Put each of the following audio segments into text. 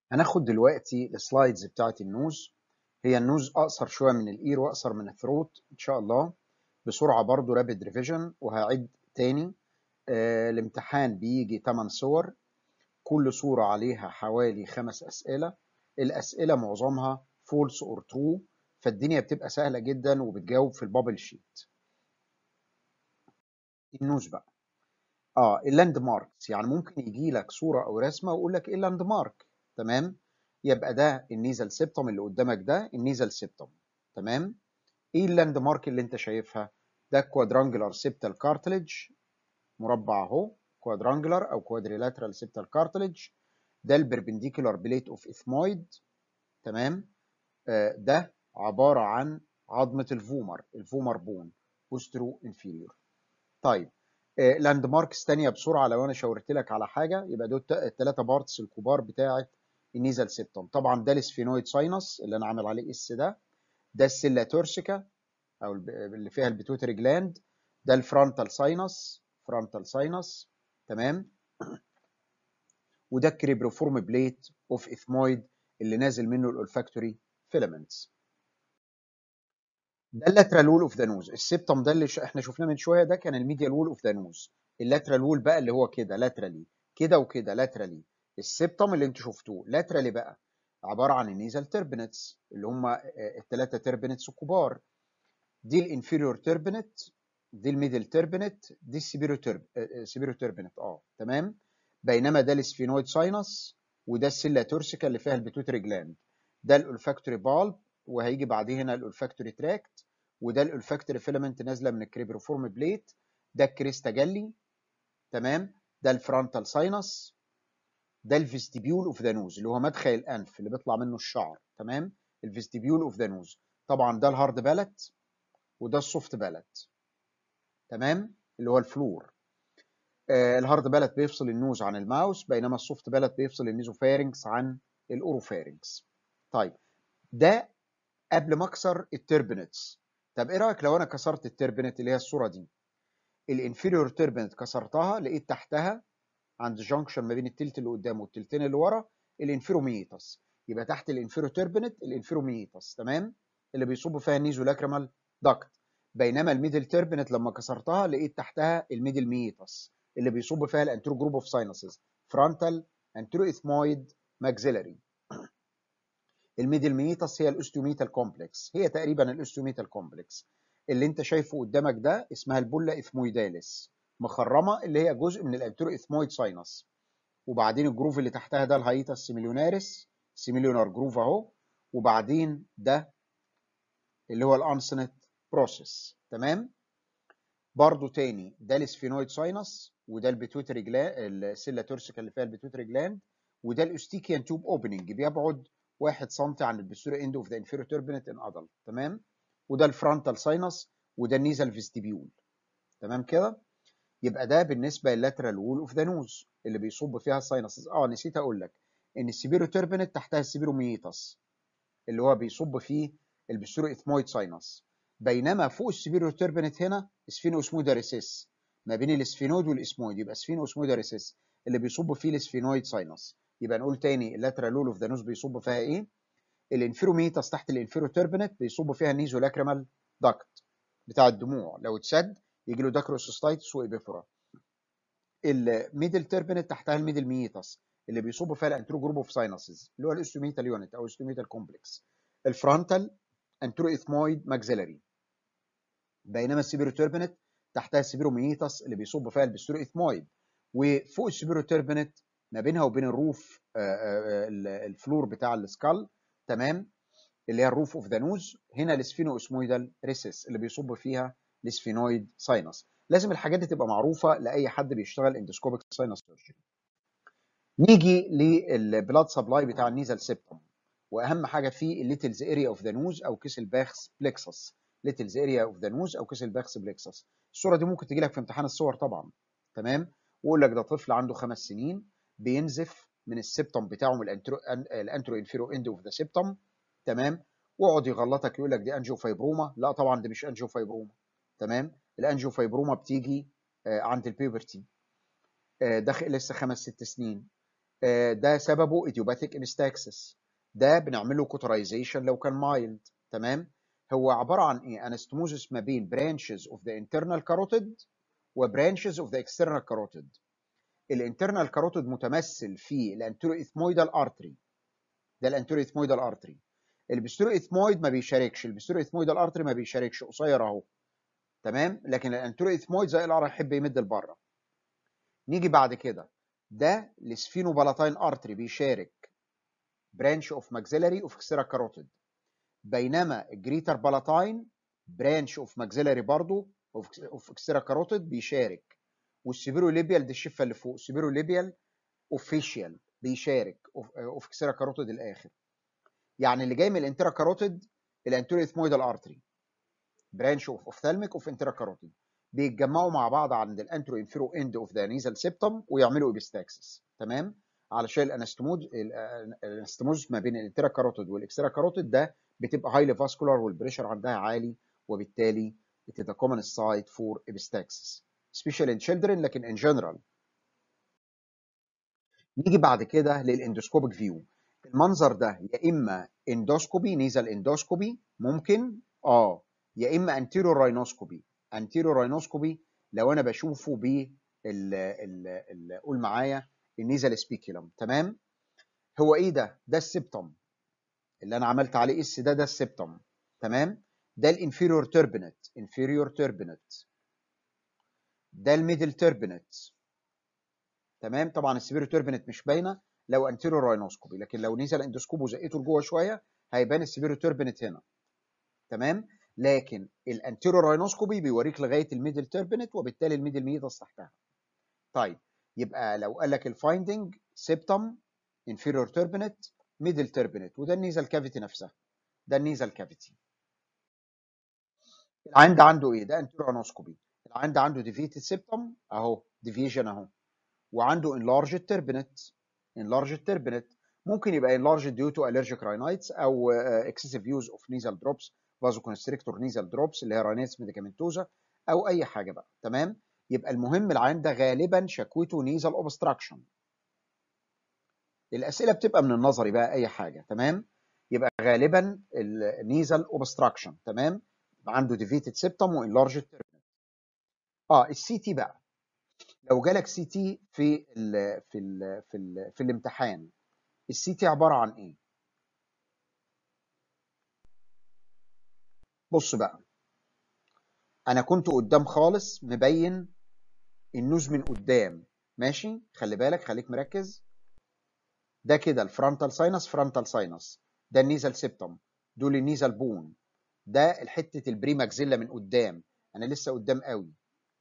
هناخد دلوقتي السلايدز بتاعت النوز هي النوز اقصر شويه من الاير واقصر من الثروت ان شاء الله بسرعه برضو رابid ريفيجن وهعيد تاني آه الامتحان بيجي 8 صور كل صوره عليها حوالي خمس اسئله الاسئله معظمها فولس اور ترو فالدنيا بتبقى سهله جدا وبتجاوب في البابل شيت النوز بقى اه اللاند ماركس يعني ممكن يجي لك صوره او رسمه ويقول لك ايه اللاند مارك تمام يبقى ده النيزل سيبتم اللي قدامك ده النيزل سيبتم تمام ايه اللاند مارك اللي انت شايفها ده كوادرانجلر سيبتال كارتلج مربع اهو كوادرانجلر او كوادريلاترال سيبتال كارتلج ده البربنديكولار بليت اوف اثمويد تمام آه ده عباره عن عظمه الفومر الفومر بون بوسترو انفيريور طيب آه لاند ماركس ثانيه بسرعه لو انا شاورت لك على حاجه يبقى دول الثلاثه بارتس الكبار بتاعه النيزل سيبتم طبعا ده السفينويد ساينس اللي انا عامل عليه اس ده ده السيلا تورسيكا او اللي فيها البيتوتري جلاند ده الفرونتال ساينس فرونتال ساينس تمام وده الكريبروفورم بليت اوف اثمويد اللي نازل منه الاولفاكتوري فيلامنتس ده اللاترال وول اوف ذا نوز السبتم ده اللي احنا شفناه من شويه ده كان الميديال وول اوف ذا نوز اللاترال وول بقى اللي هو كده لاترالي كده وكده لاترالي السبتم اللي انتوا شفتوه لاترالي بقى عباره عن النيزل تربنتس اللي هم الثلاثه تربنتس الكبار دي الانفيريور تربنت دي الميدل تربنت دي السيبيرو ترب سيبيرو تربنت اه تمام بينما ده السفينويد ساينس وده السيلا تورسيكا اللي فيها البيتوتري جلاند ده الالفاكتوري بالب وهيجي بعديه هنا الالفاكتوري تراكت وده الالفاكتوري فيلامنت نازله من الكريبروفورم بليت ده الكريستا جالي تمام ده الفرونتال ساينس ده الفيستيبيول اوف ذا نوز اللي هو مدخل الانف اللي بيطلع منه الشعر تمام الفيستيبيول اوف ذا نوز طبعا ده الهارد بالت وده السوفت بالت تمام اللي هو الفلور آه الهارد بالت بيفصل النوز عن الماوس بينما السوفت بالت بيفصل النيزوفارينكس عن الاوروفارينكس طيب ده قبل ما اكسر التربنتس طب ايه رايك لو انا كسرت التربنت اللي هي الصوره دي الانفيريور تربنت كسرتها لقيت تحتها عند جانكشن ما بين التلت اللي قدام والتلتين اللي ورا الانفيروميتاس يبقى تحت الانفيرو تربنت الانفيروميتاس تمام اللي بيصب فيها النيزو لاكريمال داكت بينما الميدل تربنت لما كسرتها لقيت تحتها الميدل ميتاس اللي بيصب فيها الانترو جروب اوف ساينسز فرونتال انترو اثمويد ماكسيلاري الميدل ميتاس هي الاستوميتال كومبلكس هي تقريبا الاستوميتال كومبلكس اللي انت شايفه قدامك ده اسمها البولا اثمويداليس مخرمه اللي هي جزء من الانترو اثمويد ساينس وبعدين الجروف اللي تحتها ده الهايتاس سيميليوناريس سيميليونار جروف اهو وبعدين ده اللي هو الانسنت بروسيس تمام برضو تاني ده السفينويد ساينس وده البيتوتري جلاند السيلا تورسيكا اللي فيها البيتوتري جلاند وده الاستيكيان توب اوبننج بيبعد 1 سم عن البسوري اند اوف ذا انفيرو توربنت ان ادلت تمام وده الفرونتال ساينس وده النيزل فيستيبيول تمام كده يبقى ده بالنسبه للاترال وول اوف ذا نوز اللي بيصب فيها الساينسز اه نسيت اقول لك ان السيبيرو توربنت تحتها السيبيرو ميتاس اللي هو بيصب فيه البسورو اثمويد ساينس بينما فوق السيبيرو توربنت هنا سفينو اسمودا ريسيس ما بين السفينود والاسمويد يبقى سفينو اسمودا ريسيس اللي بيصب فيه السفينويد ساينس يبقى نقول تاني اللاترال وول اوف ذا نوز بيصب فيها ايه الانفيروميتاس تحت الانفيرو توربنت بيصب فيها النيزو لاكريمال داكت بتاع الدموع لو اتسد يجي له داكروسيستايتس وابيفورا الميدل توربنت تحتها الميدل ميتاس اللي بيصب فيها الانترو جروب اوف ساينسز اللي هو الاستوميتال يونت او الاستوميتال كومبلكس الفرونتال انترو اثمويد ماكسيلاري بينما السيبيرو توربنت تحتها السيبيرو ميتاس اللي بيصب فيها البسترو اثمويد وفوق السيبيرو توربنت ما بينها وبين الروف الفلور بتاع السكال تمام اللي هي الروف اوف ذا نوز هنا السفينو اسمويدال ريسيس اللي بيصب فيها السفينويد ساينس لازم الحاجات دي تبقى معروفه لاي حد بيشتغل اندوسكوبيك ساينس سيرجري نيجي للبلاد سبلاي بتاع النيزل سيبتوم واهم حاجه فيه الليتلز اريا اوف ذا نوز او كيس الباخس بلكسس ليتلز اريا اوف ذا نوز او كيس الباخس بلكسس الصوره دي ممكن تجي لك في امتحان الصور طبعا تمام ويقول لك ده طفل عنده خمس سنين بينزف من السبتم بتاعه من الانترو الانترو انفيرو اند اوف ذا سبتم تمام ويقعد يغلطك يقول لك دي انجيو فايبروما لا طبعا دي مش انجيو فايبروما تمام الانجيو فايبروما بتيجي عند البيوبرتي داخل لسه خمس ست سنين آه، ده سببه ايديوباثيك انستاكسس ده بنعمل له كوترايزيشن لو كان مايلد تمام هو عباره عن ايه انستموزس ما بين برانشز اوف ذا انترنال كاروتيد وبرانشز اوف ذا اكسترنال كاروتيد الانترنال كاروتيد متمثل في الانتيرو اثمويدال ارتري ده الانتيرو اثمويدال ارتري البستيرو اثمويد ما بيشاركش البستيرو اثمويدال ارتري ما بيشاركش قصير اهو تمام لكن الانتيرو اثمويد زي القرع يحب يمد لبره نيجي بعد كده ده السفينو بالاتاين ارتري بيشارك برانش اوف ماكسيلاري اوف اكسترا كاروتيد بينما الجريتر بالاتاين برانش اوف ماكسيلاري برضه اوف اكسترا كاروتيد بيشارك والسيبيرو ليبيال دي الشفه اللي فوق السيبيرو ليبيال اوفيشال بيشارك اوف اكسترا كاروتيد الاخر يعني اللي جاي من الانترا كاروتيد الانتيرو اثمويدال ارتري برانش اوف اوفثالميك اوف انترا كاروتيد بيتجمعوا مع بعض عند الانترو انفيرو اند اوف ذا نيزل سيبتم ويعملوا ايبستاكسس تمام علشان الانستموز الانستموز ما بين الانترا كاروتيد والاكسترا كاروتيد ده بتبقى هايلي فاسكولار والبريشر عندها عالي وبالتالي it is a common site for epistaxis especially in children لكن in general نيجي بعد كده للاندوسكوبيك فيو المنظر ده يا اما اندوسكوبي نيزل اندوسكوبي ممكن اه يا اما انتيرو راينوسكوبي انتيرو راينوسكوبي لو انا بشوفه ب قول معايا النيزل سبيكيلم تمام هو ايه ده ده السبتم اللي انا عملت عليه اس ده ده السبتم تمام ده الانفيريور تربنت انفيريور تربنت ده الميدل تربنت تمام طبعا السبيريور تربنت مش باينه لو انتيريور راينوسكوبي لكن لو نزل اندوسكوب وزقيته لجوه شويه هيبان السبيريور تربنت هنا تمام لكن الانتيريور راينوسكوبي بيوريك لغايه الميدل تربنت وبالتالي الميدل ميدس تحتها طيب يبقى لو قال لك الفايندنج سيبتم انفيريور تربنت ميدل تربنت وده النيزل كافيتي نفسها ده النيزل كافيتي العين ده عنده ايه ده انتيريور راينوسكوبي العين ده عنده ديفيتد سيبتم اهو ديفيجن اهو وعنده انلارج تربنت enlarged turbinate ممكن يبقى enlarged due to allergic rhinitis او excessive use of nasal drops vasoconstrictor nasal drops اللي هي rhinitis medicamentosa او اي حاجه بقى تمام يبقى المهم العين ده غالبا شكوته nasal obstruction الاسئله بتبقى من النظري بقى اي حاجه تمام يبقى غالبا النيزل obstruction تمام عنده deviated septum وانلارجد turbinate اه السي تي بقى لو جالك سي تي في ال في ال في ال في الامتحان السي تي عباره عن ايه بص بقى انا كنت قدام خالص مبين النوز من قدام ماشي خلي بالك خليك مركز ده كده الفرونتال ساينس فرونتال ساينس ده النيزل سيبتم دول النيزل بون ده الحته البريماكزيلا من قدام انا لسه قدام قوي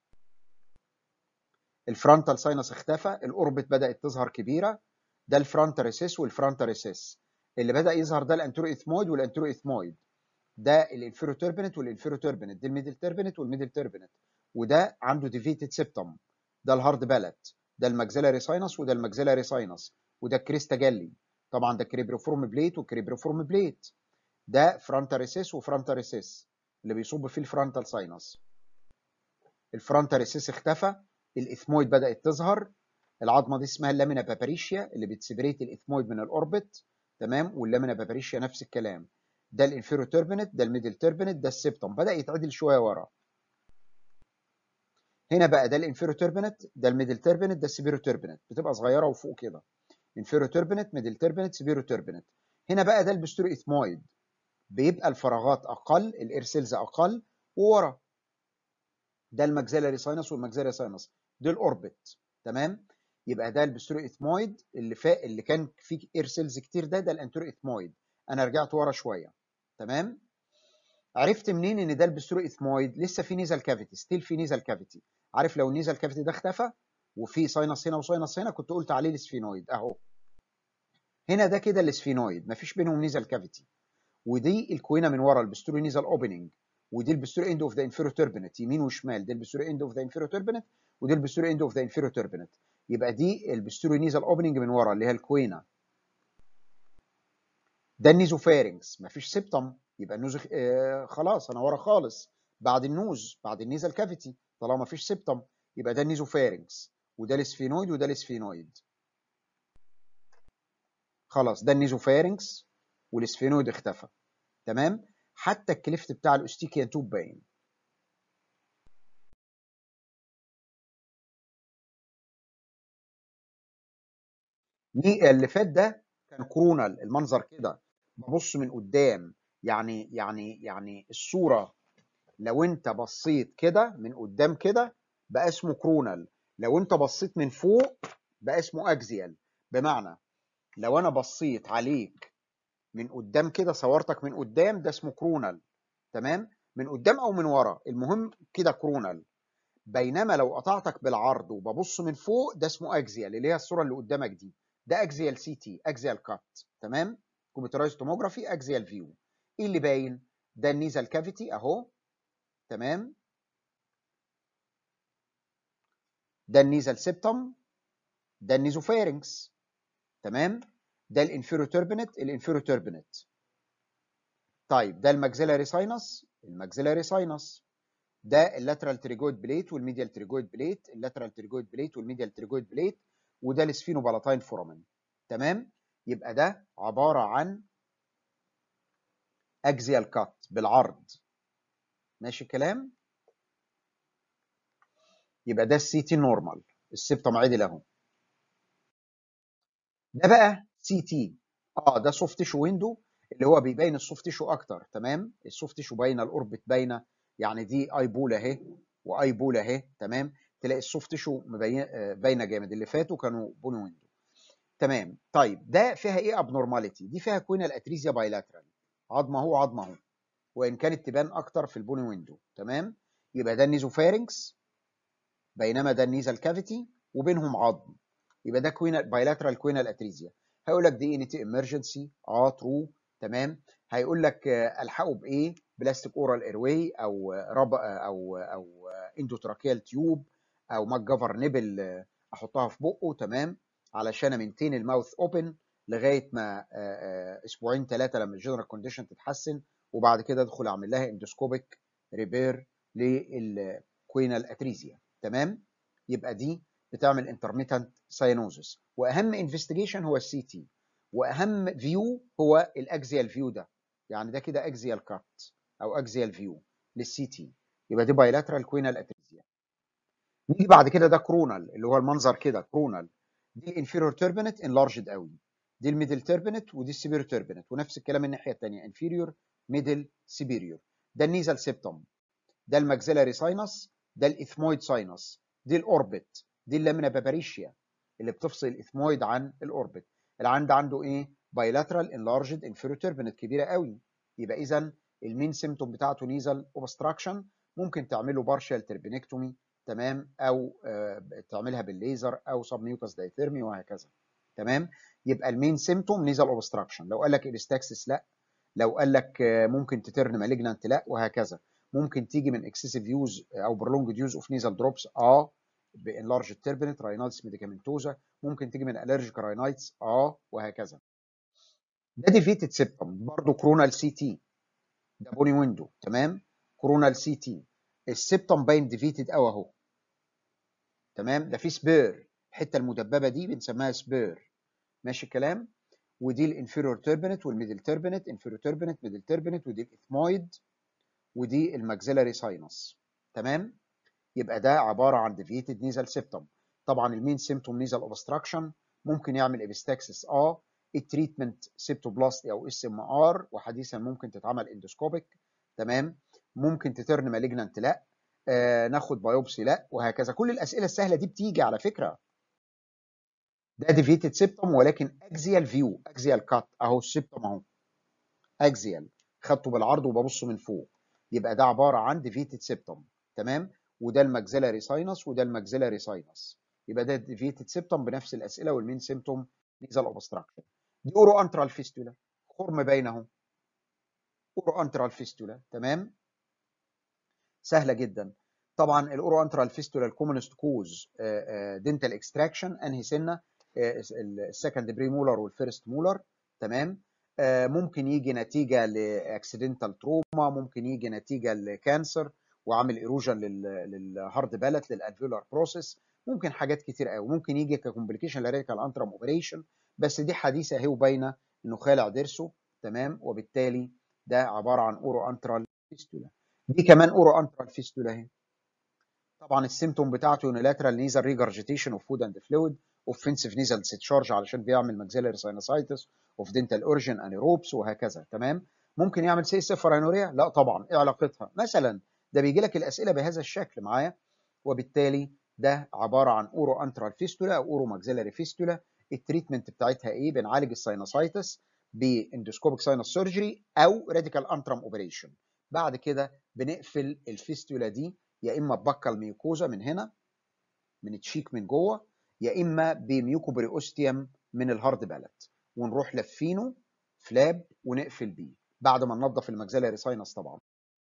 الفرونتال ساينس اختفى الاوربت بدات تظهر كبيره ده الفرونتال ريسيس والفرونتال ريسيس اللي بدا يظهر ده الانترو اثمويد والانترو اثمويد ده الانفيرو تربنت والانفيرو تربنت ده الميدل تربنت والميدل تربنت وده عنده ديفيتد سيبتم ده الهارد بالت ده الماكسيلاري ساينس وده الماكسيلاري ساينس وده الكريستا جالي طبعا ده كريبروفورم بليت وكريبروفورم بليت ده فرونتال ريسيس وفرونتال ريسيس اللي بيصب فيه الفرونتال ساينس الفرونتال ريسيس اختفى الاثمويد بدات تظهر العظمه دي اسمها اللامينا باباريشيا اللي بتسبريت الاثمويد من الاوربت تمام واللامينا باباريشيا نفس الكلام ده الانفيرو تربنت ده الميدل تربنت ده السبتم بدا يتعدل شويه ورا هنا بقى ده الانفيرو تربنت ده الميدل تربنت ده السبيرو تربنت بتبقى صغيره وفوق كده انفيرو تربنت ميدل تربنت سبيرو تربنت هنا بقى ده البستوري اثمويد بيبقى الفراغات اقل الاير سيلز اقل وورا ده الماكسيلاري ساينس والماكسيلاري ساينس دي الاوربت تمام يبقى ده البستوري اثمويد اللي فا... اللي كان فيه اير سيلز كتير ده ده الانتوري اثمويد انا رجعت ورا شويه تمام عرفت منين ان ده البستوري اثمويد لسه في نيزل كافيتي ستيل في نيزل كافيتي عارف لو النيزل كافيتي ده اختفى وفي ساينس هنا وساينس هنا كنت قلت عليه السفينويد اهو هنا ده كده السفينويد مفيش بينهم نيزل كافيتي ودي الكوينه من ورا البستوري نيزل اوبننج ودي البستوري اند اوف ذا انفيرو تربنت يمين وشمال دي البستوري اند اوف ذا انفيرو تربنت ودي البستوري اند اوف ذا انفيرو تربنت يبقى دي البستوري نيزل اوبننج من ورا اللي هي الكوينه ده النيزوفارنكس مفيش سيبتم يبقى النوز آه خلاص انا ورا خالص بعد النوز بعد النيزل كافيتي طالما مفيش سيبتم يبقى ده النيزوفارنكس وده السفينويد وده السفينويد خلاص ده النيزوفارنكس والسفينويد اختفى تمام حتى الكليفت بتاع الاوستيكيان توب باين اللي فات ده كان كرونال المنظر كده ببص من قدام يعني يعني يعني الصوره لو انت بصيت كده من قدام كده بقى اسمه كرونال لو انت بصيت من فوق بقى اسمه اكزيال بمعنى لو انا بصيت عليك من قدام كده صورتك من قدام ده اسمه كرونال تمام من قدام او من ورا المهم كده كرونال بينما لو قطعتك بالعرض وببص من فوق ده اسمه اكزيال اللي هي الصوره اللي قدامك دي ده اكزيال سي تي اكزيال كات تمام كمبيوترايز توموجرافي اكزيال فيو ايه اللي باين ده النيزل كافيتي اهو تمام ده النيزل سيبتم ده النيزوفارنكس تمام ده الانفيرو توربينت الانفيرو توربينت طيب ده الماكسيلاري ساينس الماكسيلاري ساينس ده اللاترال تريجويد بليت والميديال تريجويد بليت اللاترال تريجويد بليت والميديال تريجويد بليت وده السفينوبالاتاين فورامين تمام يبقى ده عباره عن اكزيال كات بالعرض ماشي الكلام يبقى ده السي تي نورمال السبتم عدل اهو ده بقى سي تي اه ده سوفت تيشو ويندو اللي هو بيبين السوفت تيشو اكتر تمام السوفت تيشو باينه الاوربت باينه يعني دي اي بول اهي واي بول اهي تمام تلاقي السوفت تيشو باينه جامد اللي فاتوا كانوا بوني ويندو تمام طيب ده فيها ايه ابنورماليتي دي فيها كوينال اتريزيا بايلاترال عظمه اهو عظمه اهو وان كانت تبان اكتر في البوني ويندو تمام يبقى ده النيزوفارنكس بينما ده النيزال كافيتي وبينهم عظم يبقى ده كوينال بايلاترال كوينال اتريزيا هيقول لك دي ان تي امرجنسي اه ترو تمام هيقول لك الحقه بايه بلاستيك اورال ايرواي او رب او او اندوتراكيال تيوب او ماك نبل احطها في بقه تمام علشان امنتين الماوث اوبن لغايه ما اسبوعين ثلاثه لما الجنرال كونديشن تتحسن وبعد كده ادخل اعمل لها اندوسكوبيك ريبير للكوينال اتريزيا تمام يبقى دي بتعمل انترميتنت ساينوزس واهم انفستيجيشن هو السي تي واهم فيو هو الاكزيال فيو ده يعني ده كده اكزيال كات او اكزيال فيو للسي تي يبقى دي بايلاترال كوينال اتريزيا نيجي بعد كده ده كرونال اللي هو المنظر كده كرونال دي الانفيرور توربينت انلارجد قوي دي الميدل توربينت ودي السيبيريور توربينت ونفس الكلام الناحيه الثانيه انفيريور ميدل سيبيريور ده النيزل سيبتم ده الماكسيلاري ساينس ده الاثمويد ساينس دي الاوربت دي اللامينا باباريشيا اللي بتفصل الاثمويد عن الاوربت العين ده عنده ايه بايلاترال انلارجد انفيريور توربينت كبيره قوي يبقى اذا المين سيمتوم بتاعته نيزل اوبستراكشن ممكن تعمله بارشال تربينكتومي تمام او آه تعملها بالليزر او سب ميوكس دايثيرمي وهكذا تمام يبقى المين سيمتوم نيزل اوبستراكشن لو قال لك ابستاكسس لا لو قال لك آه ممكن تترن مالجنانت لا وهكذا ممكن تيجي من اكسسيف يوز او برولونجد يوز اوف نيزل دروبس اه بانلارج تيربينت راينايتس ميديكامنتوزا ممكن تيجي من الرجيك راينايتس اه وهكذا ده ديفيتد سيبتم برضه كرونال سي تي ده بوني ويندو تمام كرونال سي تي السيبتم باين ديفيتد قوي اهو تمام ده في سبير الحته المدببه دي بنسميها سبير ماشي الكلام ودي الانفيرور توربينت والميدل توربينت انفيرور توربينت ميدل توربينت ودي الاثمويد ودي الماكسيلاري ساينس تمام يبقى ده عباره عن ديفيتد نيزل سيبتم طبعا المين سيمتوم نيزل اوبستراكشن ممكن يعمل ابستاكسس اه التريتمنت سيبتوبلاستي او اس ام ار وحديثا ممكن تتعمل اندوسكوبيك تمام ممكن تترن مالجنانت لا آه ناخد بايوبسي لا وهكذا كل الاسئله السهله دي بتيجي على فكره ده ديفيتد سيبتوم ولكن اكزيال فيو اكزيال كات اهو السيبتوم اهو اكزيال خدته بالعرض وببص من فوق يبقى ده عباره عن ديفيتد سيبتوم تمام وده الماكسيلاري ساينس وده الماكسيلاري ساينس يبقى ده ديفيتد سيبتوم بنفس الاسئله والمين سيمتوم نيزل اوبستراكشن دي اورو انترال فيستولا خرم باين اهو اورو انترال فيستولا تمام سهله جدا طبعا الاورو انترال فيستولا الكومنست كوز دنتال اكستراكشن انهي سنه السكند بري مولر والفيرست مولر تمام ممكن يجي نتيجه لاكسيدنتال تروما ممكن يجي نتيجه لكانسر وعامل ايروجن للهارد بالت للالفيولار بروسيس ممكن حاجات كتير قوي ممكن يجي ككومبليكيشن لريكال انترم اوبريشن بس دي حديثه اهي وباينه انه خالع ضرسه تمام وبالتالي ده عباره عن اورو انترال فيستولا دي كمان اورو انترال فيستولا اهي طبعا السيمتوم بتاعته يونيلاترال نيزل ريجرجيتيشن اوف فود اند فلويد اوفنسيف نيزل ديسشارج علشان بيعمل ماكسيلاري ساينوسايتس اوف دنتال اورجن انيروبس وهكذا تمام ممكن يعمل سي اس فرانوريا لا طبعا ايه علاقتها مثلا ده بيجي لك الاسئله بهذا الشكل معايا وبالتالي ده عباره عن اورو انترال فيستولا او اورو ماكسيلاري فيستولا التريتمنت بتاعتها ايه بنعالج الساينوسايتس باندوسكوبيك ساينس سيرجري او راديكال انترام اوبريشن بعد كده بنقفل الفيستولا دي يا اما ببكل ميوكوزا من هنا من التشيك من جوه يا اما بميوكوبريوستيوم من الهارد بالت ونروح لفينه فلاب ونقفل بيه بعد ما ننظف الماكسيلاري ساينس طبعا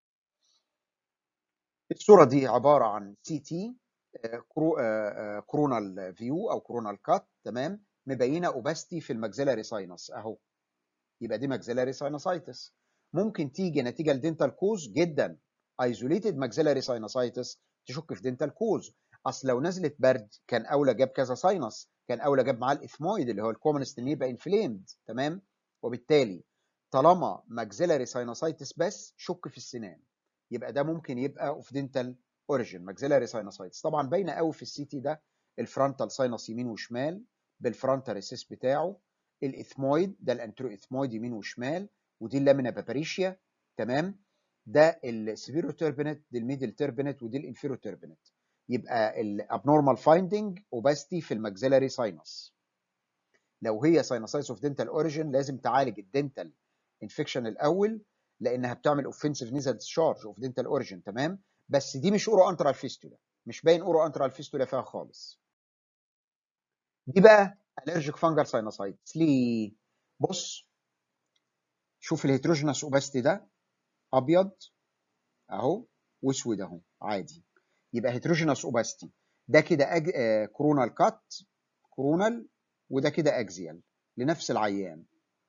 الصوره دي عباره عن سي تي كورونال فيو او كورونال كات تمام مبينه اوباستي في الماكسيلاري ساينس اهو يبقى دي ماكسيلاري ساينسايتس ممكن تيجي نتيجه لدنتال كوز جدا ايزوليتد ماكسيلاري ساينسايتس تشك في دنتال كوز اصل لو نزلت برد كان اولى جاب كذا ساينس كان اولى جاب معاه الاثمويد اللي هو الكومنست ان يبقى انفليمد تمام وبالتالي طالما ماكسيلاري ساينسايتس بس شك في السنان يبقى ده ممكن يبقى اوف دنتال اوريجين ماكسيلاري ساينسايتس طبعا باينه قوي في السي تي ده الفرونتال ساينس يمين وشمال بالفرونتال ريسيس بتاعه الاثمويد ده الانترو اثمويد يمين وشمال ودي اللامينا باباريشيا تمام ده السبيرو تيربنت دي الميدل تيربنت ودي الانفيرو تيربنت يبقى الابنورمال فايندنج اوباستي في الماكسيلاري ساينس لو هي ساينسايتس اوف دنتال اوريجين لازم تعالج الدنتال انفكشن الاول لانها بتعمل اوفنسيف نيزل ديسشارج اوف دنتال اوريجين تمام بس دي مش اورو انترال فيستولا مش باين اورو انترال فيستولا فيها خالص دي بقى الرجيك فانجر ساينوسايتس ليه بص شوف الهيتروجينس اوباستي ده ابيض اهو واسود اهو عادي يبقى هيتروجينس اوباستي ده كده أج... آه كورونال كات كورونال وده كده اكزيال لنفس العيان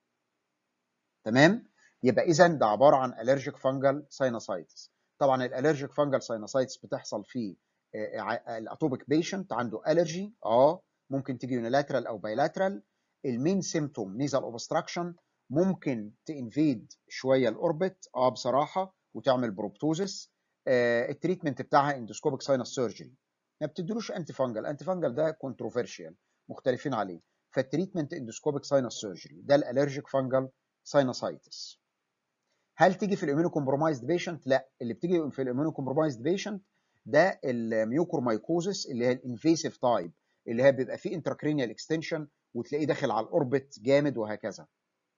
تمام يبقى اذا ده عباره عن الرجيك فانجل ساينوسايتس طبعا الالرجيك فانجل ساينوسايتس بتحصل في آه الاتوبيك بيشنت عنده الرجي اه ممكن تيجي يونيلاترال او بايلاترال المين سيمتوم نيزال اوبستراكشن ممكن تنفيد شويه الاوربت اه بصراحه وتعمل بروبتوزس آه التريتمنت بتاعها اندوسكوبيك ساينس سيرجري ما بتديلوش انتي فانجل انتي فانجل ده كونتروفيرشيال مختلفين عليه فالتريتمنت اندوسكوبيك ساينس سيرجري ده الالرجيك فانجل ساينوسايتس هل تيجي في الاميونو كومبرومايزد بيشنت لا اللي بتيجي في الاميونو كومبرومايزد بيشنت ده الميوكورمايكوزس اللي هي الانفيسيف تايب اللي هي بيبقى فيه انتراكرينيال اكستنشن وتلاقيه داخل على الاوربت جامد وهكذا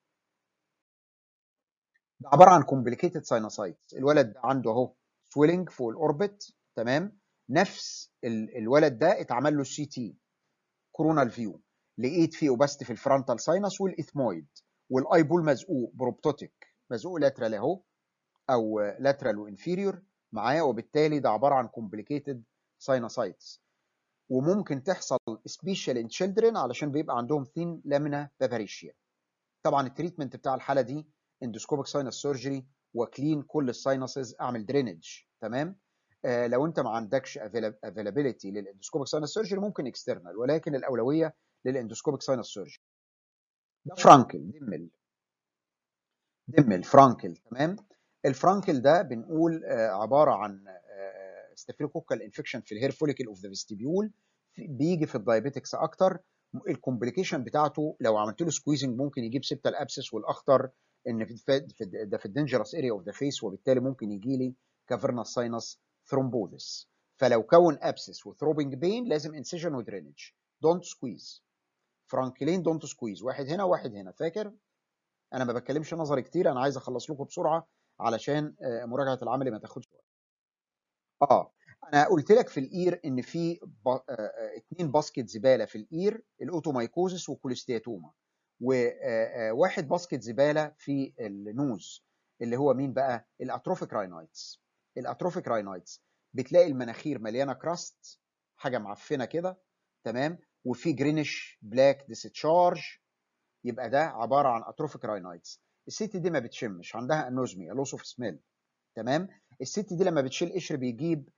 ده عباره عن كومبليكيتد ساينوسايتس الولد ده عنده اهو سويلنج فوق الاوربت تمام نفس ال الولد ده اتعمل له سي تي كورونال فيو لقيت فيه اوباستي في الفرونتال ساينس والاثمويد والاي بول مزقوق بروبتوتيك مزقوق لاترال اهو او لاترال وانفيريور معاه وبالتالي ده عباره عن كومبليكيتد ساينوسايتس وممكن تحصل سبيشال ان تشيلدرن علشان بيبقى عندهم ثين لامينا باباريشيا طبعا التريتمنت بتاع الحاله دي اندوسكوبيك ساينس سيرجري وكلين كل الساينسز اعمل درينج تمام آه لو انت ما عندكش افيلابيلتي للاندوسكوبيك ساينس سيرجري ممكن اكسترنال ولكن الاولويه للاندوسكوبيك ساينس سيرجري ده فرانكل دمل دمل فرانكل تمام الفرانكل ده بنقول آه عباره عن آه ستافيلوكوكال انفكشن في الهير فوليكل اوف ذا فيستيبيول بيجي في الدايابيتكس اكتر الكومبليكيشن بتاعته لو عملت له سكويزنج ممكن يجيب سبتال ابسس والاخطر ان في ده في الدنجرس اريا اوف ذا فيس وبالتالي ممكن يجي لي كافرنس ساينس ثرومبوزس فلو كون ابسس وثروبنج بين لازم انسيجن ودرينج دونت سكويز فرانكلين دونت سكويز واحد هنا واحد هنا فاكر انا ما بتكلمش نظري كتير انا عايز اخلص لكم بسرعه علشان مراجعه العملي ما تاخدش وقت اه انا قلت لك في الاير ان في اثنين باسكت زباله في الاير الاوتومايكوزس والكوليستياتوما وواحد باسكت زباله في النوز اللي هو مين بقى الاتروفيك راينايتس الاتروفيك راينايتس بتلاقي المناخير مليانه كراست حاجه معفنه كده تمام وفي جرينش بلاك ديستشارج يبقى ده عباره عن اتروفيك راينايتس الست دي ما بتشمش عندها انوزميا لوس اوف سميل تمام الست دي لما بتشيل قشر بيجيب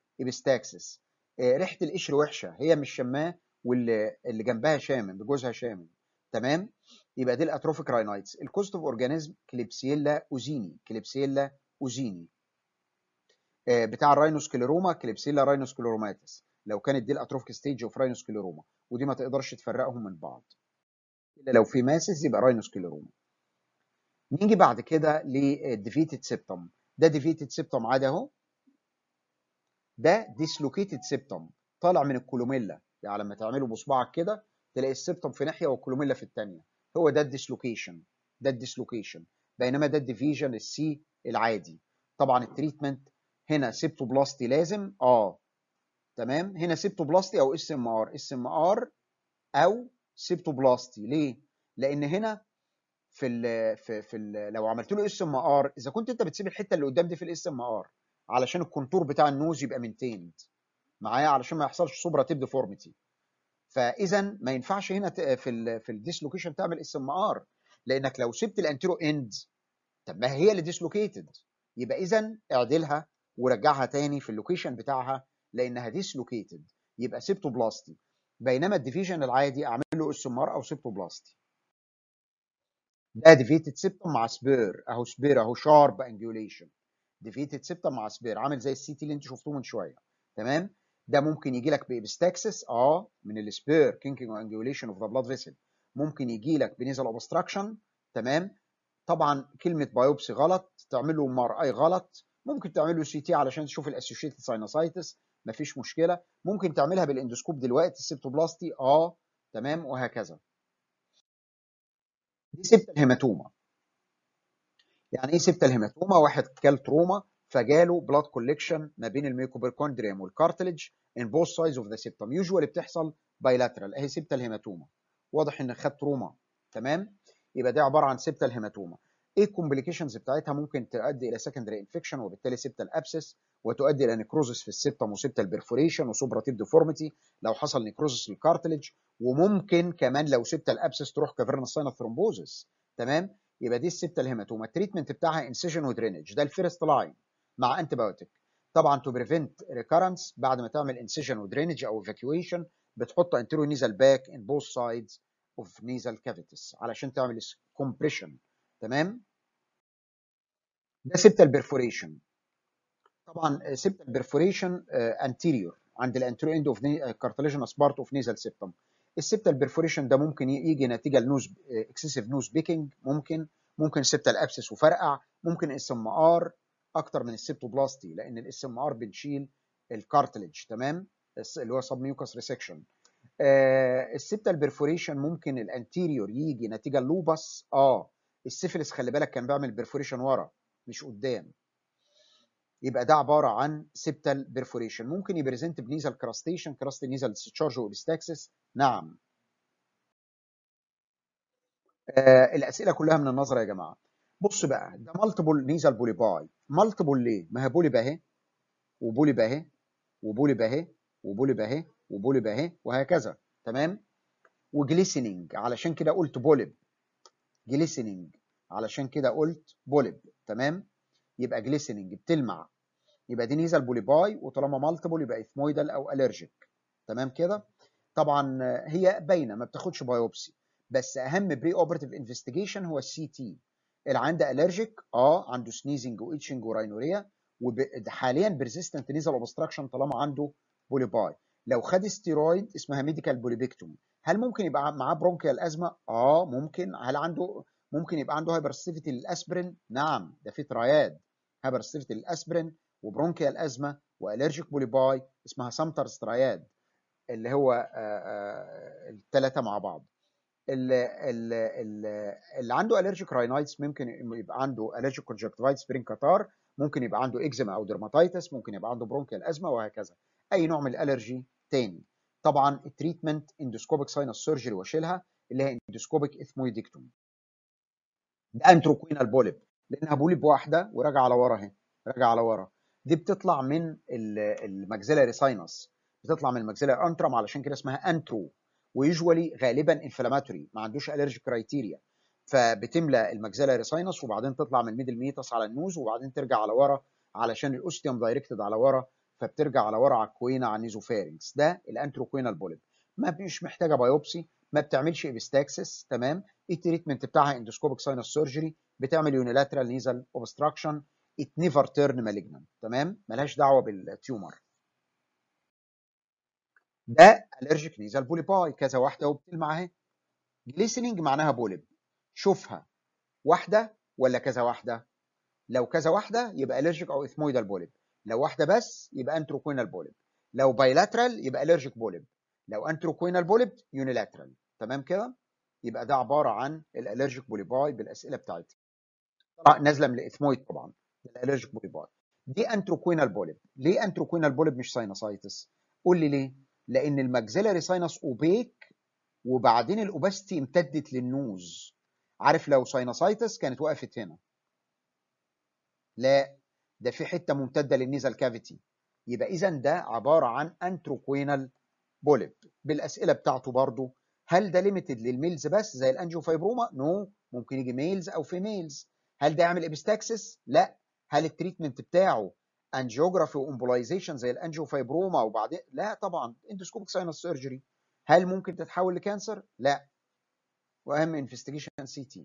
ابستاكسس ريحه القشر وحشه هي مش شماه واللي اللي جنبها شامم جوزها شامم تمام يبقى دي الاتروفيك راينايتس الكوست اوف اورجانيزم كليبسيلا اوزيني كليبسيلا اوزيني آه، بتاع الراينوسكليروما كليبسيلا راينوسكليروماتس لو كانت دي الاتروفيك ستيج اوف راينوسكليروما ودي ما تقدرش تفرقهم من بعض الا لو في ماسس يبقى راينوسكليروما نيجي بعد كده للديفيتد سيبتم ده ديفيتد سيبتم عادي اهو ده ديسلوكيتد سيبتم طالع من الكولوميلا يعني لما تعمله بصبعك كده تلاقي السيبتم في ناحيه والكولوميلا في الثانيه هو ده الديسلوكيشن ده الديسلوكيشن بينما ده الديفيجن السي العادي طبعا التريتمنت هنا سيبتوبلاستي لازم اه تمام هنا سيبتوبلاستي او اس ام ار اس ام ار او سيبتوبلاستي ليه لان هنا في ال في في ال لو عملت له اس ام ار اذا كنت انت بتسيب الحته اللي قدام دي في الاس ام ار علشان الكونتور بتاع النوز يبقى مينتيند معايا علشان ما يحصلش سوبرا تيب ديفورميتي فاذا ما ينفعش هنا في ال في الديسلوكيشن تعمل اس ام ار لانك لو سبت الانتيرو اند طب ما هي اللي ديسلوكيتد يبقى اذا اعدلها ورجعها تاني في اللوكيشن بتاعها لانها ديسلوكيتد يبقى سيبتوبلاستي بينما الديفيجن العادي اعمل له اس ام ار او سيبتوبلاستي ده ديفيتد سيبتوم مع سبير اهو سبير اهو شارب انجوليشن ديفيتد سيبتوم مع سبير عامل زي السي تي اللي انتوا شفتوه من شويه تمام ده ممكن يجي لك بابستاكسس اه من السبير كينكينج انجوليشن اوف ذا بلاد فيسل ممكن يجي لك بنيزل اوبستراكشن تمام طبعا كلمه بايوبسي غلط تعمل له ام ار اي غلط ممكن تعمل له سي تي علشان تشوف الاسوشيتد ساينوسايتس مفيش مشكله ممكن تعملها بالاندوسكوب دلوقتي السيبتوبلاستي اه تمام وهكذا دي سبتة الهيماتوما يعني ايه سبتة الهيماتوما واحد كل تروما فجاله بلاد كوليكشن ما بين الميكوبركوندريوم والكارتلج ان بوث سايدز اوف ذا سيبتم يوجوالي بتحصل بايلاترال اهي سبتة الهيماتوما واضح ان خد تروما تمام يبقى ده عباره عن سبتة الهيماتوما ايه الكومبليكيشنز بتاعتها ممكن تؤدي الى سكندري انفكشن وبالتالي سبتة الابسس وتؤدي الى نيكروزس في السبتم وسبتة البرفوريشن وسوبراتيف ديفورميتي لو حصل نيكروزس للكارتلج وممكن كمان لو سبتة الابسس تروح كافيرنس ساينس ثرومبوزس تمام يبقى دي السبتة الهيماتوما التريتمنت بتاعها انسيجن ودرينج ده الفيرست لاين مع انتي بايوتيك طبعا تو بريفنت ريكارنس بعد ما تعمل انسيجن ودرينج او ايفاكيويشن بتحط انتيرو نيزال باك ان بوث سايدز اوف نيزال كافيتيز علشان تعمل كومبريشن تمام ده سبتة البرفوريشن طبعا سبتة البرفوريشن انتيريور عند الانتيريور اند اوف كارتليجينس بارت اوف نيزال سيبتم السبتة البرفوريشن ده ممكن يجي نتيجه لنوز اكسسيف نوز بيكينج ممكن ممكن سبتة الابسس وفرقع ممكن اس ام ار اكتر من السبتوبلاستي لان الاس ام ار بنشيل الكارتلج تمام اللي هو سب ميوكس ريسكشن آه السبتة البرفوريشن ممكن الانتيريور يجي نتيجه لوبس اه السيفلس خلي بالك كان بيعمل برفوريشن ورا مش قدام يبقى ده عباره عن سبتال بيرفوريشن ممكن يبريزنت بنيزال كراستيشن كراست نيزال ديسشارج والاستاكسس نعم آه الاسئله كلها من النظر يا جماعه بص بقى ده مالتيبل نيزال بوليباي مالتيبل ليه ما هي بولي اهي وبولي اهي وبولي اهي وبولي اهي وبولي اهي وهكذا تمام وجليسننج علشان كده قلت بولب جليسننج علشان كده قلت بولب تمام يبقى جليسننج بتلمع يبقى دي نيزال بوليباي وطالما مالتيبل يبقى اثمويدال او الرجيك تمام كده طبعا هي باينه ما بتاخدش بايوبسي بس اهم بري اوبرتيف انفستيجيشن هو السي تي اللي عنده الرجيك اه عنده سنيزنج وايتشنج وراينوريا وحاليا بيرزيستنت نيزال اوبستراكشن طالما عنده بوليباي لو خد ستيرويد اسمها ميديكال بوليبيكتومي هل ممكن يبقى معاه برونكيال ازمه اه ممكن هل عنده ممكن يبقى عنده هايبرستيفيتي للاسبرين نعم ده في تراياد هايبرستيفيتي للاسبرين وبرونكيال ازمه والرجيك بوليباي اسمها سامترز تراياد اللي هو الثلاثه مع بعض اللي, اللي, اللي عنده الرجيك راينايتس ممكن يبقى عنده الرجيك كونجكتيفايتس برين كاتار ممكن يبقى عنده اكزيما او درماتيتس ممكن يبقى عنده برونكيال ازمه وهكذا اي نوع من الالرجي تاني طبعا التريتمنت اندوسكوبيك ساينس سيرجري واشيلها اللي هي اندوسكوبيك اثمويدكتومي ده انتروكوينال بوليب لانها بوليب واحده وراجعه على ورا اهي راجعه على ورا دي بتطلع من الماكسيلاري ساينس بتطلع من الماكسيلاري انترم علشان كده اسمها انترو ويجوالي غالبا انفلاماتوري ما عندوش الرجي كرايتيريا فبتملى الماكسيلاري ساينس وبعدين تطلع من الميدل ميتس على النوز وبعدين ترجع على ورا علشان الاوستيوم دايركتد على ورا فبترجع على ورا على الكوينه على النيزوفارينكس ده الانتروكوينال بوليب ما مش محتاجه بايوبسي ما بتعملش ابستاكسس تمام التريتمنت بتاعها اندوسكوبيك ساينس سيرجري بتعمل يونيلاترال نيزل اوبستراكشن ات نيفر تيرن مالجنان تمام ملهاش دعوه بالتيومر ده الرجيك نيزل بوليباي كذا واحده وبتلمع اهي جليسننج معناها بولب شوفها واحده ولا كذا واحده لو كذا واحده يبقى الرجيك او اثمويدال بولب لو واحده بس يبقى انتروكوينال بولب لو بايلاترال يبقى الرجيك بولب لو انتروكوينال بولب يونيلاترال تمام كده يبقى ده عباره عن الالرجيك بوليباي بالاسئله بتاعتي طبعا نازله من الاثمويد طبعا الالرجيك بوليباي دي انتروكوينال بولب ليه انتروكوينال بولب مش ساينوسايتس قول لي ليه لان الماكسيلاري ساينس اوبيك وبعدين الاوباستي امتدت للنوز عارف لو ساينوسايتس كانت وقفت هنا لا ده في حته ممتده للنيزل كافيتي يبقى اذا ده عباره عن انتروكوينال بوليب بالاسئله بتاعته برضو هل ده ليميتد للميلز بس زي الانجيوفايبروما نو no. ممكن يجي ميلز او فيميلز هل ده يعمل ابستاكسس لا هل التريتمنت بتاعه انجيوجرافي وامبولايزيشن زي الانجيوفايبروما وبعدين لا طبعا اندوسكوبيك ساينس سيرجري هل ممكن تتحول لكانسر لا واهم انفستيجيشن سي تي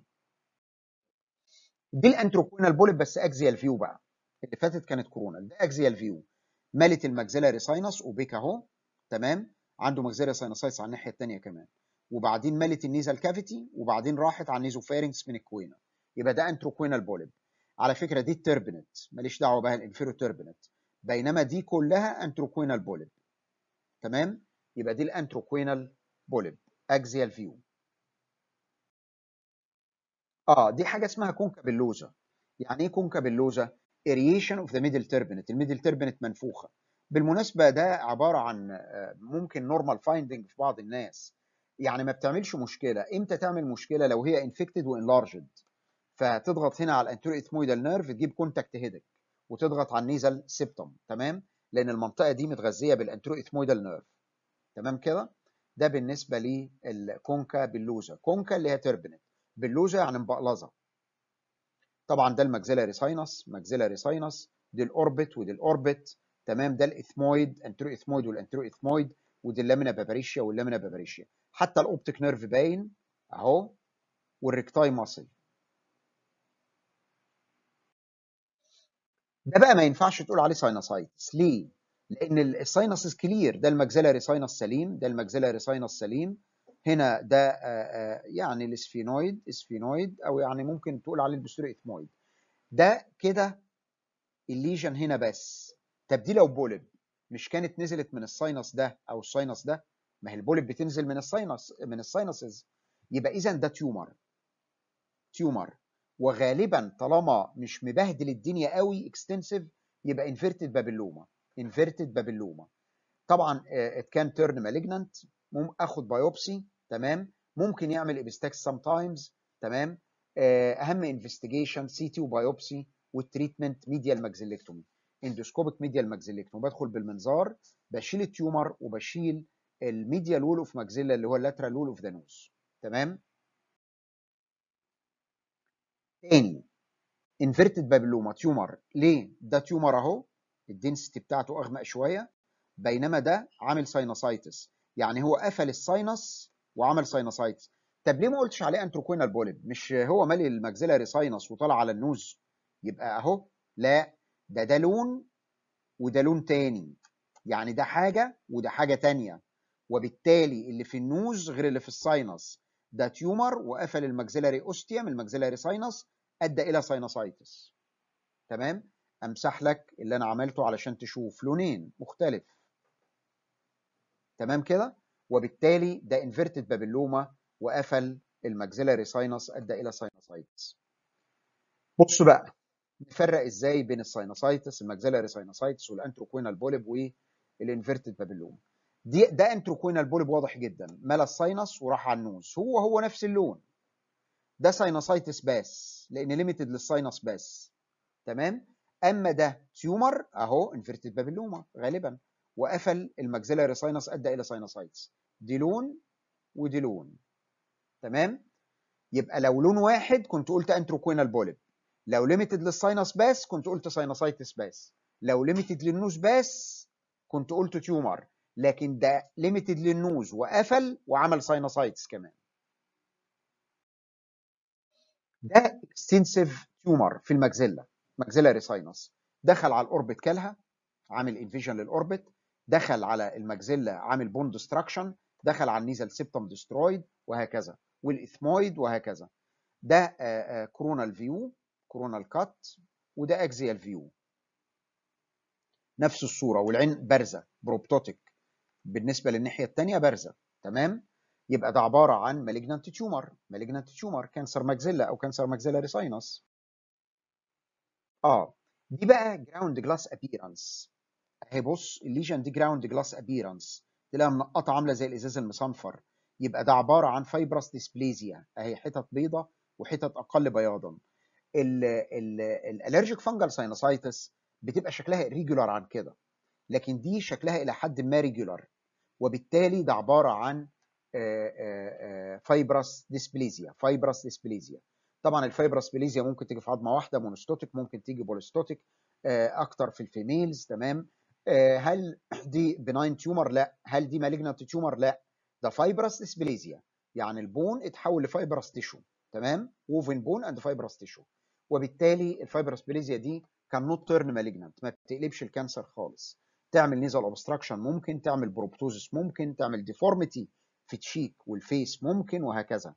دي الانتروكوينال بوليب بس اكزيال فيو بقى اللي فاتت كانت كورونال ده اكزيال فيو مالت الماكسيلاري ساينس وبيك اهو تمام عنده ماكسيلاري ساينسايتس على الناحيه الثانيه كمان وبعدين مالت النيزل كافيتي وبعدين راحت على النيزوفارينكس من الكوينا يبقى ده انتروكوينال بوليب على فكره دي التربنت ماليش دعوه بها الانفيرو تربنت بينما دي كلها انتروكوينال بوليب تمام يبقى دي الانتروكوينال بوليب اكزيال فيو اه دي حاجه اسمها كونكابيلوزا يعني ايه كونكابيلوزا اريشن اوف ذا ميدل تربنت الميدل تربنت منفوخه بالمناسبه ده عباره عن ممكن نورمال فايندنج في بعض الناس يعني ما بتعملش مشكله امتى تعمل مشكله لو هي انفكتد وانلارجد فتضغط هنا على الانتيرو اثمويدال نيرف تجيب كونتاكت هيدك وتضغط على النيزل سيبتوم تمام لان المنطقه دي متغذيه بالانتيرو اثمويدال نيرف تمام كده ده بالنسبه للكونكا بلوزا كونكا اللي هي تربنت بلوزا يعني مبقلظه طبعا ده الماكسيلاري ساينس ماكسيلاري ساينس دي الاوربت ودي الاوربت تمام ده الاثمويد انترو اثمويد والانترو اثمويد ودي اللامينا باباريشيا واللامينا باباريشيا حتى الاوبتيك نيرف باين اهو والريكتاي ماسل ده بقى ما ينفعش تقول عليه ساينوسايتس ليه؟ لان الساينسز كلير ده الماكسيلاري ساينس سليم ده الماكسيلاري ساينس سليم هنا ده يعني الاسفينويد اسفينويد او يعني ممكن تقول عليه البستوري اثمويد ده كده الليجن هنا بس طب دي لو بولب مش كانت نزلت من الساينس ده او الساينس ده ما هي البولب بتنزل من الساينس من الساينسز يبقى اذا ده تيومر تيومر وغالبا طالما مش مبهدل الدنيا قوي اكستنسيف يبقى انفيرتد بابلوما انفيرتد بابلوما طبعا ات كان تيرن مالجنانت اخد بايوبسي تمام ممكن يعمل ابستاكس سام تايمز تمام اهم انفستيجيشن سي تي وبايوبسي والتريتمنت ميديال ماكسيلكتومي اندوسكوبيك ميديال ماكسيلكتومي بدخل بالمنظار بشيل التيومر وبشيل الميديال وول اوف ماكسيلا اللي هو اللاترال وول اوف ذا نوز تمام تاني انفيرتد بابلوما تيومر ليه ده تيومر اهو الدنسيتي بتاعته اغمق شويه بينما ده عامل ساينوسايتس يعني هو قفل الساينس وعمل ساينوسايتس طب ليه ما قلتش عليه انتروكوينال بوليب مش هو مالي الماكسيلاري ساينس وطلع على النوز يبقى اهو لا ده ده لون وده لون تاني يعني ده حاجه وده حاجه تانية وبالتالي اللي في النوز غير اللي في الساينس ده تيومر وقفل الماكسيلاري اوستيوم الماكسيلاري ساينس ادى الى ساينوسايتس تمام امسح لك اللي انا عملته علشان تشوف لونين مختلف تمام كده وبالتالي ده انفيرتد بابلوما وقفل الماكسيلاري ساينس ادى الى ساينوسايتس بص بقى نفرق ازاي بين الساينوسايتس الماكسيلاري ساينوسايتس والانتروكوينال بوليب والانفيرتد بابلوما دي ده انتروكوينال بوليب واضح جدا ملا الساينس وراح على النوز هو هو نفس اللون ده ساينوسايتس بس لان ليميتد للساينس بس تمام اما ده تيومر اهو انفيرتد بابلوما غالبا وقفل الماكسيلاري ساينس ادى الى ساينوسايتس دي لون ودي لون تمام يبقى لو لون واحد كنت قلت انتروكوينال بوليب لو ليميتد للساينس بس كنت قلت ساينوسايتس بس لو ليميتد للنوز بس كنت قلت تيومر لكن ده ليميتد للنوز وقفل وعمل ساينوسايتس كمان ده اكستنسيف تيومر في الماكسيلا ماكسيلاري ساينس دخل على الاوربت كلها عامل انفيجن للاوربت دخل على الماكسيلا عامل بون ديستراكشن دخل على النيزل سيبتم ديسترويد وهكذا والاثمويد وهكذا ده كورونال فيو كورونال كات وده اكزيال فيو نفس الصوره والعين بارزه بروبتوتيك بالنسبه للناحيه الثانيه بارزه تمام يبقى ده عباره عن مالجنانت تيومر مالجنانت تيومر كانسر ماكسيلا او كانسر ماكسيلاري ساينس اه دي بقى جراوند جلاس ابيرنس اهي بص الليجن دي جراوند جلاس ابيرنس تلاقيها منقطه عامله زي الازاز المصنفر يبقى ده عباره عن فايبرس ديسبليزيا اهي حتت بيضه وحتت اقل بياضا الالرجيك فانجل ساينوسايتس بتبقى شكلها ريجولار عن كده لكن دي شكلها الى حد ما ريجولار وبالتالي ده عباره عن فايبرس ديسبليزيا فايبرس ديسبليزيا طبعا الفايبرس ديسبليزيا ممكن تيجي في عظمه واحده مونوستوتيك ممكن تيجي بوليستوتيك اكتر في الفيميلز تمام هل دي بناين تيومر لا هل دي مالجنانت تيومر لا ده فايبرس ديسبليزيا يعني البون اتحول لفايبرس تيشو تمام ووفن بون اند فايبرس تيشو وبالتالي الفايبرس ديسبليزيا دي كان نوت تيرن مالجنانت ما بتقلبش الكانسر خالص تعمل نيزل اوبستراكشن ممكن تعمل بروبتوزس ممكن تعمل ديفورميتي في التشيك والفيس ممكن وهكذا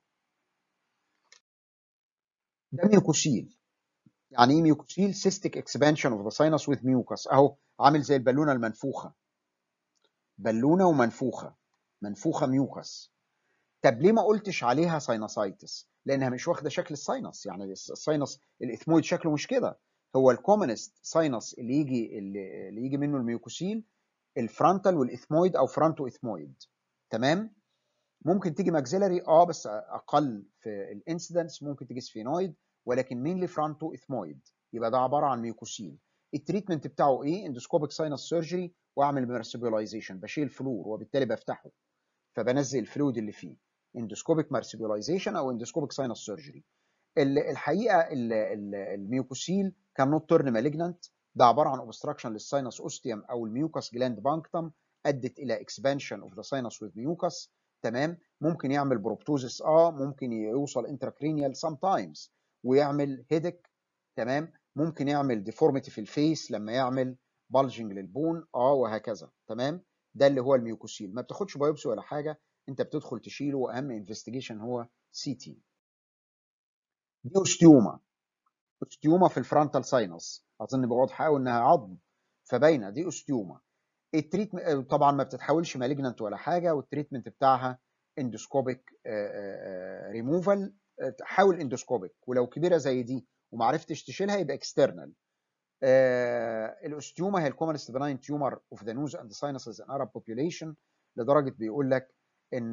ده ميوكوسيل يعني ايه ميوكوسيل سيستيك اكسبانشن اوف ذا ساينس وذ ميوكس اهو عامل زي البالونه المنفوخه بالونه ومنفوخه منفوخه ميوكس طب ليه ما قلتش عليها ساينوسايتس لانها مش واخده شكل الساينس يعني الساينس الاثمويد شكله مش كده هو الكومنست ساينس اللي يجي اللي يجي منه الميوكوسيل الفرونتال والاثمويد او فرونتو اثمويد تمام ممكن تيجي ماكسيلاري اه بس اقل في الانسيدنس ممكن تيجي سفينويد ولكن مينلي فرونتو اثمويد يبقى ده عباره عن ميوكوسيل التريتمنت بتاعه ايه اندوسكوبيك ساينس سيرجري واعمل مارسبيلايزيشن بشيل فلور وبالتالي بفتحه فبنزل الفلويد اللي فيه اندوسكوبيك مارسبيلايزيشن او اندوسكوبيك ساينس سيرجري الحقيقه الميوكوسيل كان نوت تيرن مالجنانت ده عباره عن اوبستراكشن للساينس اوستيوم او الميوكس جلاند بانكتم ادت الى اكسبانشن اوف ذا ساينس وذ ميوكس تمام ممكن يعمل بروبتوزس اه ممكن يوصل انتراكرينيال سام تايمز ويعمل هيدك تمام ممكن يعمل ديفورميتي في الفيس لما يعمل بالجنج للبون اه وهكذا تمام ده اللي هو الميوكوسيل ما بتاخدش بايوبسي ولا حاجه انت بتدخل تشيله واهم انفستيجيشن هو سي تي دي اوستيوما اوستيوما في الفرونتال ساينس اظن بواضحه قوي انها عظم فباينه دي اوستيوما التريتمنت طبعا ما بتتحولش مالجنانت ولا حاجه والتريتمنت بتاعها اندوسكوبيك ريموفال حاول اندوسكوبيك ولو كبيره زي دي وما عرفتش تشيلها يبقى اكسترنال الاوستيوما هي الكومنست بناين تيومر اوف ذا نوز اند ساينسز ان ارب بوبيوليشن لدرجه بيقول لك ان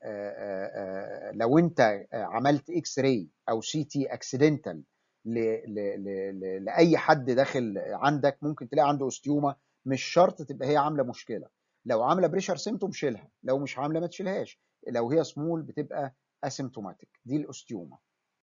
لو انت عملت اكس راي او سي تي اكسيدنتال لاي حد داخل عندك ممكن تلاقي عنده اوستيوما مش شرط تبقى هي عامله مشكله لو عامله بريشر سيمتوم شيلها لو مش عامله ما تشيلهاش لو هي سمول بتبقى اسيمتوماتيك دي الاوستيوما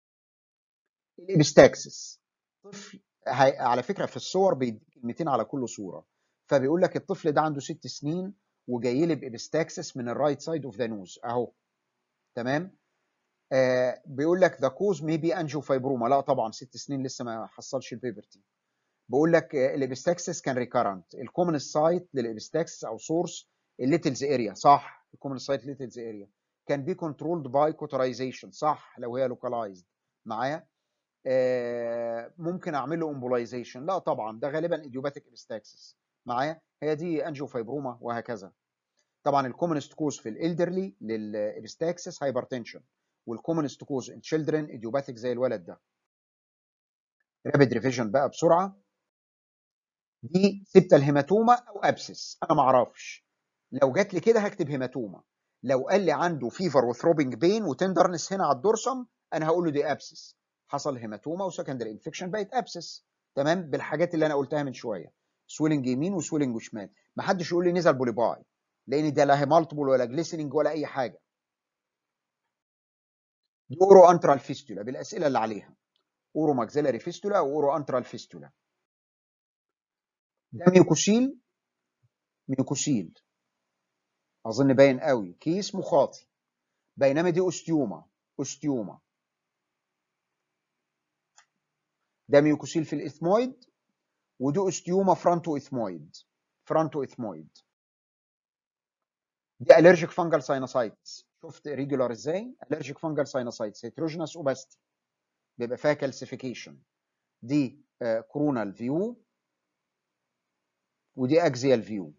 الابستاكسس طفل على فكره في الصور بيديك كلمتين على كل صوره فبيقول لك الطفل ده عنده ست سنين وجاي لي بابستاكسس من الرايت سايد اوف ذا نوز اهو تمام آه بيقول لك ذا كوز ميبي انجو فايبروما لا طبعا ست سنين لسه ما حصلش البيبرتي بقول لك الابستاكسس كان ريكارنت الكومن سايت للابستاكسس او سورس الليتلز اريا صح الكومن سايت ليتلز اريا كان بي كنترولد باي كوترايزيشن صح لو هي لوكالايزد معايا آه ممكن اعمل له امبولايزيشن لا طبعا ده غالبا ايديوباتيك ابستاكسس معايا هي دي انجيو فايبروما وهكذا طبعا الكومنست كوز في الالدرلي للابستاكسس هايبرتنشن والكومنست كوز ان تشيلدرن ايديوباتيك زي الولد ده رابيد ريفيجن بقى بسرعه دي سبتال هيماتوما او ابسس انا ما اعرفش لو جات لي كده هكتب هيماتوما لو قال لي عنده فيفر وثروبنج بين وتندرنس هنا على الدورسم انا هقول له دي ابسس حصل هيماتوما وسكندري انفكشن بقت ابسس تمام بالحاجات اللي انا قلتها من شويه سويلنج يمين وسويلنج شمال ما حدش يقول لي نزل بوليباي لان ده لا مالتيبل ولا جليسننج ولا اي حاجه دي اورو انترال فيستولا بالاسئله اللي عليها اورو ماكسيلاري فيستولا او اورو انترال فيستولا ده ميوكوسيل ميوكوسيل اظن باين قوي كيس مخاطي بينما دي اوستيوما اوستيوما ده ميوكوسيل في الاثمويد ودي اوستيوما فرونتو اثمويد فرونتو اثمويد دي الرجيك فانجل ساينوسايتس شفت ريجولار ازاي الرجيك فانجل ساينوسايتس هيتروجينس اوباستي بيبقى فيها كالسيفيكيشن دي كورونال فيو ودي اكزيال فيو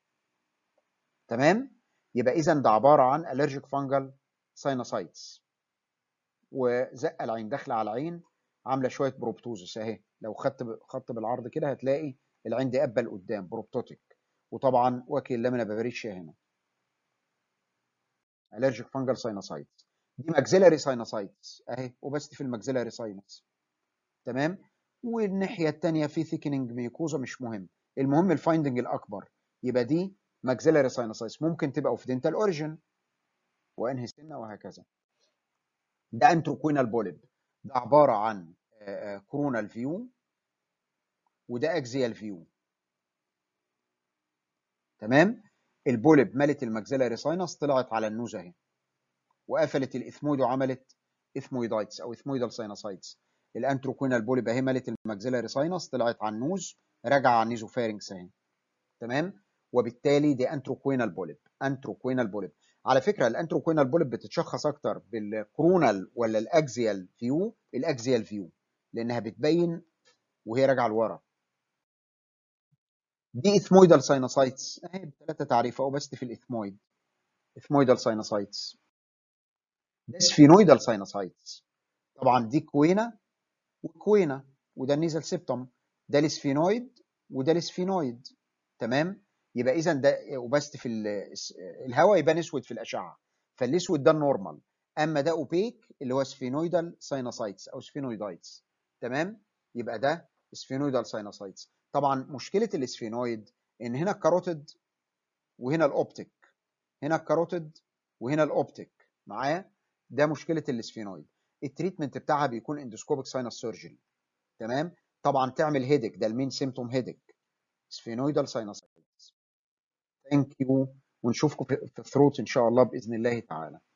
تمام يبقى اذا ده عباره عن الرجيك فانجل ساينوسايتس وزقه العين داخله على العين عامله شويه بروبتوزس اهي لو خدت خط بالعرض كده هتلاقي العين دي قبل قدام بروبتوتيك وطبعا واكل اللامينا بافاريشيا هنا الرجيك فانجل ساينوسايتس دي ماكسيلاري ساينوسايتس اهي وبس في الماكسيلاري ساينس تمام والناحيه الثانيه في ثيكننج ميكوزا مش مهم المهم الفايندنج الاكبر يبقى دي ماكسيلاري ساينوسايتس ممكن تبقى اوف دينتال اوريجن وانهي سنه وهكذا ده انتروكوينال بوليب ده عباره عن كورونال فيو وده اكزيال فيو تمام البوليب ملت الماكسيلاري ساينس طلعت على النوز اهي وقفلت الاثمويد وعملت اثمويدايتس او اثمويدال ساينوسايتس الانتروكوينال بوليب اهي ملت الماكسيلاري ساينس طلعت على النوز راجعه على النيزوفارنكس اهي تمام وبالتالي دي انتروكوينال بوليب انتروكوينال بوليب على فكره الانتروكوينال بوليب بتتشخص اكتر بالكرونال ولا الاكزيال فيو الاكزيال فيو لانها بتبين وهي راجعه لورا دي اثمويدال ساينوسايتس اهي بثلاثه تعريف اهو بس في الاثمويد اثمويدال ساينوسايتس ده سفينويدال ساينوسايتس طبعا دي كوينه وكوينه وده النيزل سيبتوم ده السفينويد وده السفينويد تمام يبقى اذا ده وبست في الهواء يبان اسود في الاشعه فالاسود ده النورمال اما ده اوبيك اللي هو سفينويدال ساينوسايتس او سفينويدايتس تمام يبقى ده سفينويدال ساينوسايتس طبعا مشكله السفينويد ان هنا الكاروتيد وهنا الاوبتيك هنا الكاروتيد وهنا الاوبتيك معايا ده مشكله السفينويد التريتمنت بتاعها بيكون اندوسكوبيك ساينس سيرجري تمام طبعا تعمل هيدك ده المين سيمتوم هيدك سفينويدال ساينوسايتس ثانك يو ونشوفكم في الثروت ان شاء الله باذن الله تعالى